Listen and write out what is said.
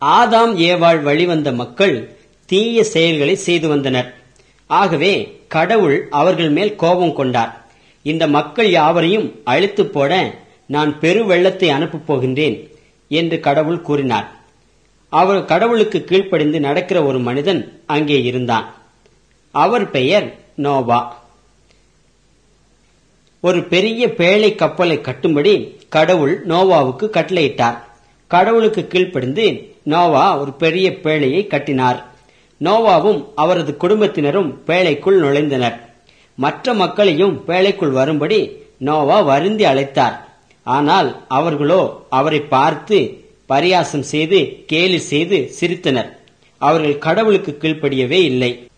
ஆதாம் ஏவாள் வழிவந்த மக்கள் தீய செயல்களை செய்து வந்தனர் ஆகவே கடவுள் அவர்கள் மேல் கோபம் கொண்டார் இந்த மக்கள் யாவரையும் அழித்துப் போட நான் பெரு வெள்ளத்தை அனுப்பப் போகின்றேன் என்று கடவுள் கூறினார் அவர் கடவுளுக்கு கீழ்ப்படிந்து நடக்கிற ஒரு மனிதன் அங்கே இருந்தான் அவர் பெயர் நோவா ஒரு பெரிய பேழை கப்பலை கட்டும்படி கடவுள் நோவாவுக்கு கட்டளையிட்டார் கடவுளுக்கு கீழ்ப்படிந்து நோவா ஒரு பெரிய பேழையை கட்டினார் நோவாவும் அவரது குடும்பத்தினரும் பேழைக்குள் நுழைந்தனர் மற்ற மக்களையும் பேழைக்குள் வரும்படி நோவா வருந்தி அழைத்தார் ஆனால் அவர்களோ அவரை பார்த்து பரியாசம் செய்து கேலி செய்து சிரித்தனர் அவர்கள் கடவுளுக்கு கீழ்ப்படியவே இல்லை